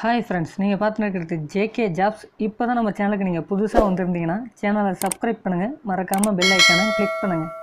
hi friends நீங்கள் பார்த்துன்னு இருக்கிறது ஜேகே ஜாப்ஸ் இப்போ தான் நம்ம சேனலுக்கு நீங்கள் புதுசாக வந்திருந்தீங்கன்னா சேனலை சப்ஸ்கிரைப் பண்ணுங்கள் மறக்காமல் பெல் ஐக்கானை கிளிக் பண்ணுங்கள்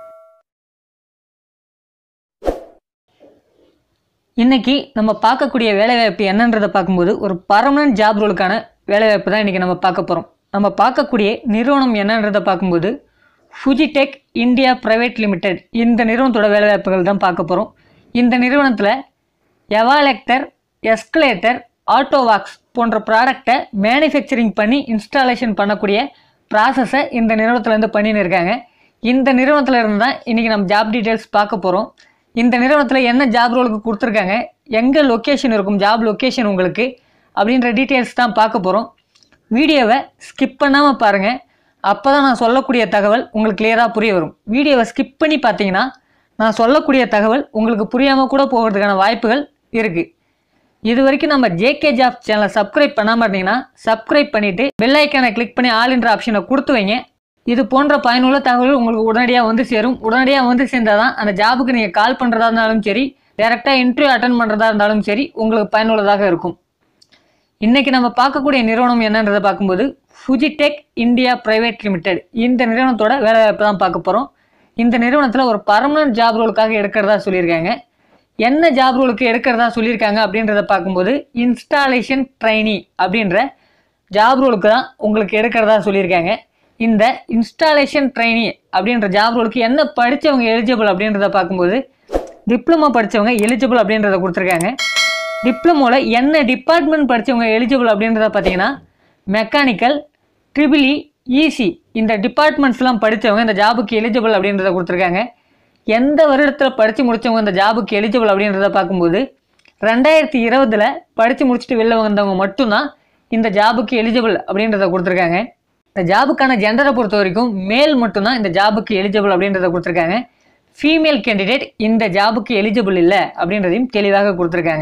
இன்னைக்கு நம்ம பார்க்கக்கூடிய வேலைவாய்ப்பு என்னன்றதை பார்க்கும்போது ஒரு பர்மனன்ட் ஜாப் ரோலுக்கான வேலைவாய்ப்பு தான் இன்றைக்கி நம்ம பார்க்க போகிறோம் நம்ம பார்க்கக்கூடிய நிறுவனம் என்னன்றதை பார்க்கும்போது ஃபுஜிடெக் இந்தியா பிரைவேட் லிமிடெட் இந்த நிறுவனத்தோட வேலைவாய்ப்புகள் தான் பார்க்க போகிறோம் இந்த நிறுவனத்தில் எவாலெக்டர் எஸ்கலேட்டர் ஆட்டோவாக்ஸ் போன்ற ப்ராடக்டை மேனுஃபேக்சரிங் பண்ணி இன்ஸ்டாலேஷன் பண்ணக்கூடிய ப்ராசஸை இந்த நிறுவனத்துலேருந்து பண்ணின்னு இருக்காங்க இந்த நிறுவனத்தில் இருந்து தான் இன்றைக்கி நம்ம ஜாப் டீட்டெயில்ஸ் பார்க்க போகிறோம் இந்த நிறுவனத்தில் என்ன ஜாப் ரோலுக்கு கொடுத்துருக்காங்க எங்கே லொக்கேஷன் இருக்கும் ஜாப் லொக்கேஷன் உங்களுக்கு அப்படின்ற டீட்டெயில்ஸ் தான் பார்க்க போகிறோம் வீடியோவை ஸ்கிப் பண்ணாமல் பாருங்கள் அப்போ தான் நான் சொல்லக்கூடிய தகவல் உங்களுக்கு கிளியராக புரிய வரும் வீடியோவை ஸ்கிப் பண்ணி பார்த்தீங்கன்னா நான் சொல்லக்கூடிய தகவல் உங்களுக்கு புரியாமல் கூட போகிறதுக்கான வாய்ப்புகள் இருக்குது இது வரைக்கும் நம்ம ஜேகே ஜாப் சேனலை சப்ஸ்கிரைப் பண்ணாமல் இருந்தீங்கன்னா சப்ஸ்கிரைப் பண்ணிவிட்டு பெல் ஐக்கானை கிளிக் பண்ணி ஆல்ன்ற ஆப்ஷனை கொடுத்து வைங்க இது போன்ற பயனுள்ள தகவல் உங்களுக்கு உடனடியாக வந்து சேரும் உடனடியாக வந்து சேர்ந்தால் தான் அந்த ஜாபுக்கு நீங்கள் கால் பண்ணுறதா இருந்தாலும் சரி டேரெக்டாக இன்டர்வியூ அட்டன் பண்ணுறதா இருந்தாலும் சரி உங்களுக்கு பயனுள்ளதாக இருக்கும் இன்னைக்கு நம்ம பார்க்கக்கூடிய நிறுவனம் என்னன்றதை பார்க்கும்போது ஃபுஜிடெக் இந்தியா பிரைவேட் லிமிடெட் இந்த நிறுவனத்தோட வேலைவாய்ப்பு தான் பார்க்க போகிறோம் இந்த நிறுவனத்தில் ஒரு பர்மனன்ட் ஜாப் ரோலுக்காக எடுக்கிறதா சொல்லியிருக்காங்க என்ன ஜாப் ரோலுக்கு எடுக்கிறதா சொல்லியிருக்காங்க அப்படின்றத பார்க்கும்போது இன்ஸ்டாலேஷன் ட்ரைனி அப்படின்ற ஜாப் ரோலுக்கு தான் உங்களுக்கு எடுக்கிறதா சொல்லியிருக்காங்க இந்த இன்ஸ்டாலேஷன் ட்ரைனி அப்படின்ற ஜாப் ரோலுக்கு என்ன படித்தவங்க எலிஜிபிள் அப்படின்றத பார்க்கும்போது டிப்ளமோ படித்தவங்க எலிஜிபிள் அப்படின்றத கொடுத்துருக்காங்க டிப்ளமோவில் என்ன டிபார்ட்மெண்ட் படித்தவங்க எலிஜிபிள் அப்படின்றத பார்த்தீங்கன்னா மெக்கானிக்கல் ட்ரிபிளி ஈசி இந்த டிபார்ட்மெண்ட்ஸ்லாம் படித்தவங்க இந்த ஜாபுக்கு எலிஜிபிள் அப்படின்றத கொடுத்துருக்காங்க எந்த வருடத்தில் படித்து முடித்தவங்க இந்த ஜாபுக்கு எலிஜிபிள் அப்படின்றத பார்க்கும்போது ரெண்டாயிரத்தி இருபதில் படித்து முடிச்சுட்டு வெளில வந்தவங்க மட்டும்தான் இந்த ஜாபுக்கு எலிஜிபிள் அப்படின்றத கொடுத்துருக்காங்க இந்த ஜாபுக்கான ஜெண்டரை பொறுத்த வரைக்கும் மேல் மட்டும்தான் இந்த ஜாபுக்கு எலிஜிபிள் அப்படின்றத கொடுத்துருக்காங்க ஃபீமேல் கேண்டிடேட் இந்த ஜாபுக்கு எலிஜிபிள் இல்லை அப்படின்றதையும் தெளிவாக கொடுத்துருக்காங்க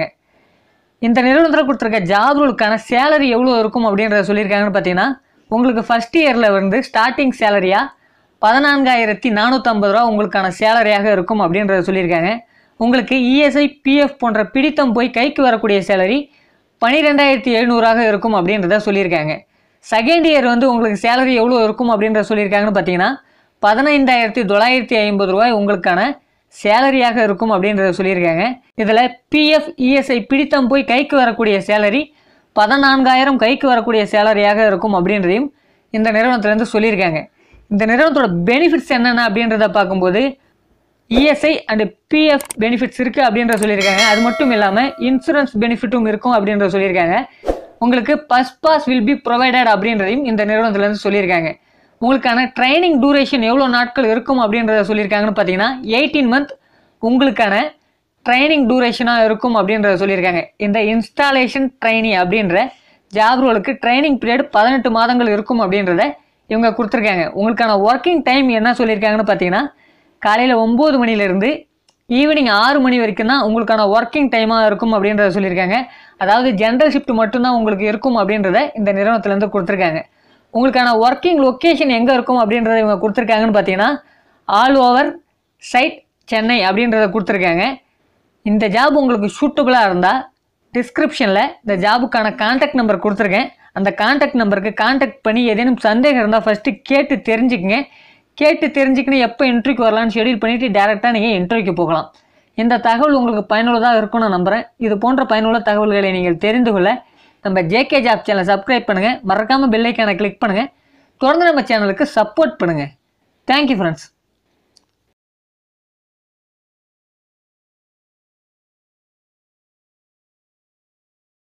இந்த நிறுவனத்தில் கொடுத்துருக்க ஜாப் ரோலுக்கான சேலரி எவ்வளோ இருக்கும் அப்படின்றத சொல்லியிருக்காங்கன்னு பார்த்தீங்கன்னா உங்களுக்கு ஃபஸ்ட் இயரில் வந்து ஸ்டார்டிங் சேலரியாக பதினான்காயிரத்தி நானூற்றம்பது ரூபா உங்களுக்கான சேலரியாக இருக்கும் அப்படின்றத சொல்லியிருக்காங்க உங்களுக்கு இஎஸ்ஐ பிஎஃப் போன்ற பிடித்தம் போய் கைக்கு வரக்கூடிய சேலரி பன்னிரெண்டாயிரத்தி எழுநூறாக இருக்கும் அப்படின்றத சொல்லியிருக்காங்க செகண்ட் இயர் வந்து உங்களுக்கு சேலரி எவ்வளோ இருக்கும் அப்படின்றத சொல்லியிருக்காங்கன்னு பார்த்தீங்கன்னா பதினைந்தாயிரத்தி தொள்ளாயிரத்தி ஐம்பது ரூபாய் உங்களுக்கான சேலரியாக இருக்கும் அப்படின்றத சொல்லியிருக்காங்க இதில் பிஎஃப் இஎஸ்ஐ பிடித்தம் போய் கைக்கு வரக்கூடிய சேலரி பதினான்காயிரம் கைக்கு வரக்கூடிய சேலரியாக இருக்கும் அப்படின்றதையும் இந்த நிறுவனத்துலேருந்து சொல்லியிருக்காங்க இந்த நிறுவனத்தோட பெனிஃபிட்ஸ் என்னென்ன அப்படின்றத பார்க்கும்போது இஎஸ்ஐ அண்ட் பிஎஃப் பெனிஃபிட்ஸ் இருக்குது அப்படின்ற சொல்லியிருக்காங்க அது மட்டும் இல்லாமல் இன்சூரன்ஸ் பெனிஃபிட்டும் இருக்கும் அப்படின்ற சொல்லியிருக்காங்க உங்களுக்கு bus pass will be provided அப்படின்றதையும் இந்த நிறுவனத்துலேருந்து சொல்லியிருக்காங்க உங்களுக்கான ட்ரைனிங் டூரேஷன் எவ்வளோ நாட்கள் இருக்கும் அப்படின்றத சொல்லியிருக்காங்கன்னு பார்த்தீங்கன்னா எயிட்டீன் மந்த் உங்களுக்கான ட்ரைனிங் டூரேஷனாக இருக்கும் அப்படின்றத சொல்லியிருக்காங்க இந்த இன்ஸ்டாலேஷன் ட்ரைனி அப்படின்ற ஜாப் ரோலுக்கு ட்ரைனிங் பீரியட் பதினெட்டு மாதங்கள் இருக்கும் அப்படின்றத இவங்க கொடுத்துருக்காங்க உங்களுக்கான ஒர்க்கிங் டைம் என்ன சொல்லியிருக்காங்கன்னு பார்த்தீங்கன்னா காலையில் ஒம்பது மணிலேருந்து ஈவினிங் ஆறு மணி வரைக்கும் தான் உங்களுக்கான ஒர்க்கிங் டைமாக இருக்கும் அப்படின்றத சொல்லியிருக்காங்க அதாவது ஜென்ரல் ஷிஃப்ட் மட்டும்தான் உங்களுக்கு இருக்கும் அப்படின்றத இந்த நிறுவனத்துலேருந்து கொடுத்துருக்காங்க உங்களுக்கான ஒர்க்கிங் லொக்கேஷன் எங்கே இருக்கும் அப்படின்றத இவங்க கொடுத்துருக்காங்கன்னு பார்த்தீங்கன்னா ஆல் ஓவர் சைட் சென்னை அப்படின்றத கொடுத்துருக்காங்க இந்த ஜாப் உங்களுக்கு சூட்டபுளாக இருந்தால் டிஸ்கிரிப்ஷனில் இந்த ஜாபுக்கான காண்டாக்ட் நம்பர் கொடுத்துருக்கேன் அந்த காண்டாக்ட் நம்பருக்கு காண்டாக்ட் பண்ணி ஏதேனும் சந்தேகம் இருந்தால் ஃபஸ்ட்டு கேட்டு தெரிஞ்சுக்கங்க கேட்டு தெரிஞ்சுக்கின்னு எப்போ இன்டர்வியூக்கு வரலான்னு ஷெடியூல் பண்ணிவிட்டு டேரெக்டாக நீங்கள் இன்டர்வியூக்கு போகலாம் இந்த தகவல் உங்களுக்கு பயனுள்ளதாக இருக்கும்னு நான் நம்புகிறேன் இது போன்ற பயனுள்ள தகவல்களை நீங்கள் தெரிந்து கொள்ள நம்ம ஜேகே ஜாப் சேனலை சப்ஸ்கிரைப் பண்ணுங்கள் மறக்காமல் பெல்லைக்கான கிளிக் பண்ணுங்கள் தொடர்ந்து நம்ம சேனலுக்கு சப்போர்ட் பண்ணுங்கள் தேங்க்யூ ஃப்ரெண்ட்ஸ்